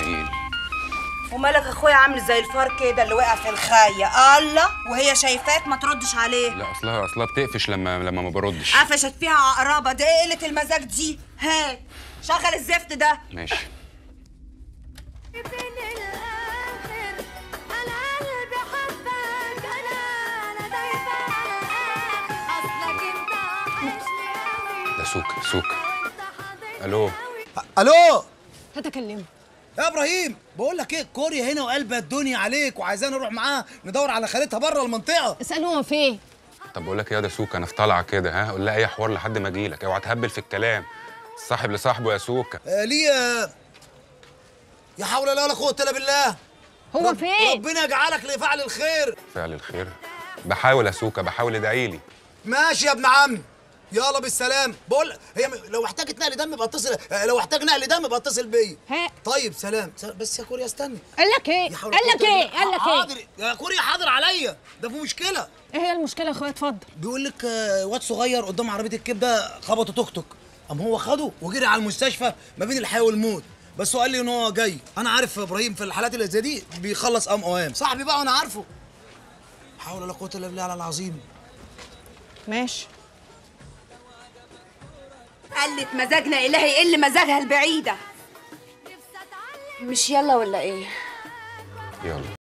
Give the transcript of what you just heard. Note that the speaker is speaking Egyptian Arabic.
اسماعيل ومالك اخويا عامل زي الفار كده اللي وقع في الخايه الله وهي شايفاك ما تردش عليه لا اصلها اصلها بتقفش لما لما ما بردش قفشت فيها عقربه ده ايه قله المزاج دي هات شغل الزفت ده ماشي من الآخر أنا قلبي حبك أنا أنا دايبة على الآخر أصلك أنت وحشني أوي ده سوكا سوكا أنت حاضر الو الو هتكلمه يا ابراهيم بقول لك ايه كوريا هنا وقلبها الدنيا عليك وعايزانا نروح معاها ندور على خالتها بره المنطقه اساله هو فين طب بقول لك ايه يا ده سوكا انا في طالعه كده ها قول لها اي حوار لحد ما اجي لك اوعى تهبل في الكلام الصاحب لصاحبه يا سوكا آه ليه آه، يا حول الله ولا قوه الا بالله هو رب- فين ربنا يجعلك لفعل الخير فعل الخير بحاول يا سوكا بحاول ادعي لي ماشي يا ابن عمي يلا بالسلام بقول هي م- لو احتاجت نقل دم يبقى اتصل آه، لو احتاج نقل دم يبقى اتصل بيا ها طيب سلام سلام. بس يا كوريا استني قال لك ايه يا حول قال الله لك قوة ايه إلا قال بالله. لك ايه حاضر يا كوريا حاضر عليا ده في مشكله ايه هي المشكله يا اخويا اتفضل بيقول لك آه، واد صغير قدام عربيه الكبده خبطه توك توك قام هو خده وجري على المستشفى ما بين الحياه والموت بس هو قال لي ان هو جاي انا عارف يا ابراهيم في الحالات اللي زي دي بيخلص قام اوام صاحبي بقى وانا عارفه حول ولا قوه الا بالله على العظيم ماشي قلت مزاجنا الهي يقل مزاجها البعيده نفسي أتعلم مش يلا ولا ايه يلا